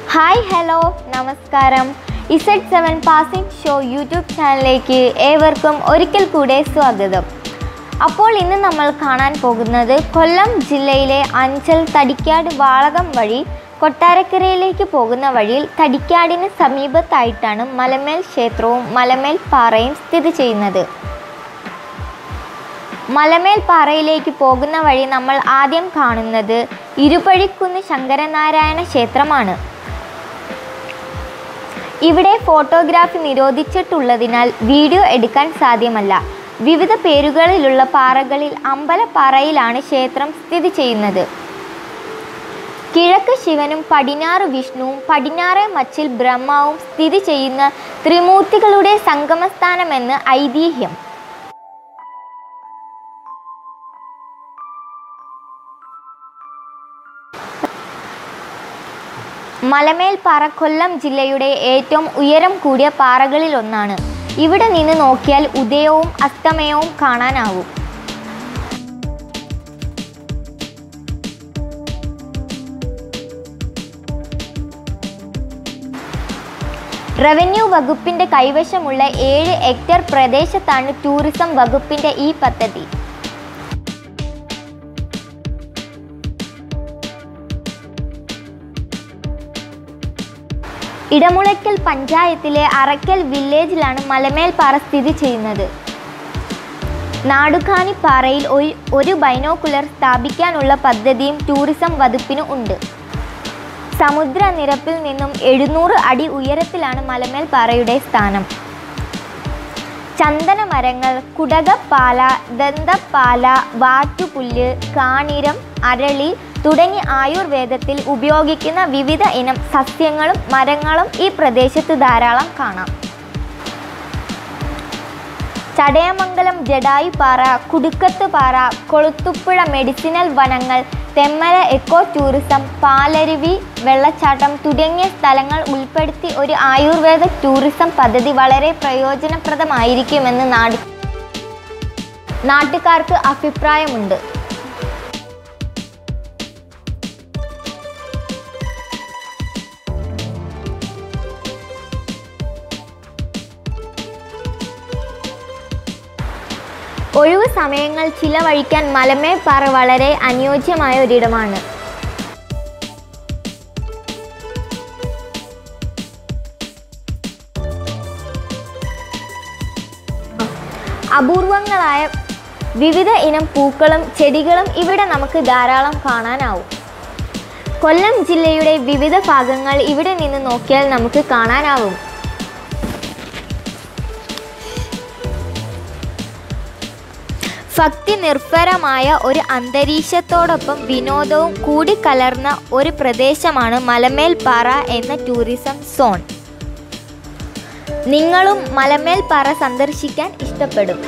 hi hello നമസ്കാരം Z seven passing show YouTube ചാനലിലേക്ക് ഏവർക്കും ഒരിക്കൽ കൂടെ സ്വാഗതം അപ്പോൾ ഇന്ന് നമ്മൾ കാണാൻ പോകുന്നത് കൊല്ലം ജില്ലയിലെ അഞ്ചൽ തടിക്കാട് വാളകം വഴി കൊട്ടാരക്കരയിലേക്ക് പോകുന്ന വഴിയിൽ തടിക്കാടിന് സമീപത്തായിട്ടാണ് മലമേൽ ക്ഷേത്രവും മലമേൽ പാറയും സ്ഥിതി ചെയ്യുന്നത് മലമേൽ പാറയിലേക്ക് പോകുന്ന വഴി നമ്മൾ ആദ്യം കാണുന്നത് ഇരുപഴിക്കുന്ന് ശങ്കരനാരായണ ക്ഷേത്രമാണ് ഇവിടെ ഫോട്ടോഗ്രാഫി നിരോധിച്ചിട്ടുള്ളതിനാൽ വീഡിയോ എടുക്കാൻ സാധ്യമല്ല വിവിധ പേരുകളിലുള്ള പാറകളിൽ അമ്പലപ്പാറയിലാണ് ക്ഷേത്രം സ്ഥിതി ചെയ്യുന്നത് കിഴക്ക് ശിവനും പടിഞ്ഞാറ് വിഷ്ണുവും പടിഞ്ഞാറ് മച്ചിൽ ബ്രഹ്മാവും സ്ഥിതി ചെയ്യുന്ന ത്രിമൂർത്തികളുടെ സംഗമസ്ഥാനമെന്ന് ഐതിഹ്യം മലമേൽ പാറ കൊല്ലം ജില്ലയുടെ ഏറ്റവും ഉയരം കൂടിയ പാറകളിലൊന്നാണ് ഇവിടെ നിന്ന് നോക്കിയാൽ ഉദയവും അസ്തമയവും കാണാനാവും റവന്യൂ വകുപ്പിന്റെ കൈവശമുള്ള ഏഴ് ഹെക്ടർ പ്രദേശത്താണ് ടൂറിസം വകുപ്പിന്റെ ഈ പദ്ധതി ഇടമുളയ്ക്കൽ പഞ്ചായത്തിലെ അറക്കൽ വില്ലേജിലാണ് മലമേൽപ്പാറ സ്ഥിതി ചെയ്യുന്നത് നാടുകാണിപ്പാറയിൽ ഒരു ഒരു ബൈനോക്കുലർ സ്ഥാപിക്കാനുള്ള പദ്ധതിയും ടൂറിസം വകുപ്പിന് ഉണ്ട് സമുദ്രനിരപ്പിൽ നിന്നും എഴുന്നൂറ് അടി ഉയരത്തിലാണ് മലമേൽപ്പാറയുടെ സ്ഥാനം ചന്ദനമരങ്ങൾ കുടകപ്പാല ദന്തപ്പാല വാറ്റുപുല്ല് കാണിരം അരളി തുടങ്ങി ആയുർവേദത്തിൽ ഉപയോഗിക്കുന്ന വിവിധ ഇനം സസ്യങ്ങളും മരങ്ങളും ഈ പ്രദേശത്ത് ധാരാളം കാണാം ചടയമംഗലം ജഡായുപാറ കുടുക്കത്ത് പാറ കൊളുത്തുപ്പുഴ മെഡിസിനൽ വനങ്ങൾ തെമ്മല എക്കോ ടൂറിസം പാലരുവി വെള്ളച്ചാട്ടം തുടങ്ങിയ സ്ഥലങ്ങൾ ഉൾപ്പെടുത്തി ഒരു ആയുർവേദ ടൂറിസം പദ്ധതി വളരെ പ്രയോജനപ്രദമായിരിക്കുമെന്ന് നാട് നാട്ടുകാർക്ക് അഭിപ്രായമുണ്ട് ഒഴിവു സമയങ്ങൾ ചിലവഴിക്കാൻ മലമേപ്പാറ വളരെ അനുയോജ്യമായ ഒരിടമാണ് അപൂർവങ്ങളായ വിവിധ ഇനം പൂക്കളും ചെടികളും ഇവിടെ നമുക്ക് ധാരാളം കാണാനാവും കൊല്ലം ജില്ലയുടെ വിവിധ ഭാഗങ്ങൾ ഇവിടെ നിന്ന് നോക്കിയാൽ നമുക്ക് കാണാനാവും ഭക്തി നിർഭരമായ ഒരു അന്തരീക്ഷത്തോടൊപ്പം വിനോദവും കൂടിക്കലർന്ന ഒരു പ്രദേശമാണ് മലമേൽപ്പാറ എന്ന ടൂറിസം സോൺ നിങ്ങളും മലമേൽപ്പാറ സന്ദർശിക്കാൻ ഇഷ്ടപ്പെടും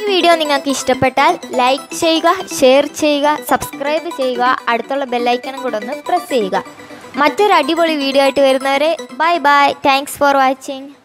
വീഡിയോ നിങ്ങൾക്ക് ഇഷ്ടപ്പെട്ടാൽ ലൈക്ക് ചെയ്യുക ഷെയർ ചെയ്യുക സബ്സ്ക്രൈബ് ചെയ്യുക അടുത്തുള്ള ബെല്ലൈക്കണും കൂടെ ഒന്ന് പ്രസ് ചെയ്യുക മറ്റൊരു അടിപൊളി വീഡിയോ ആയിട്ട് വരുന്നവരെ bye bye thanks for watching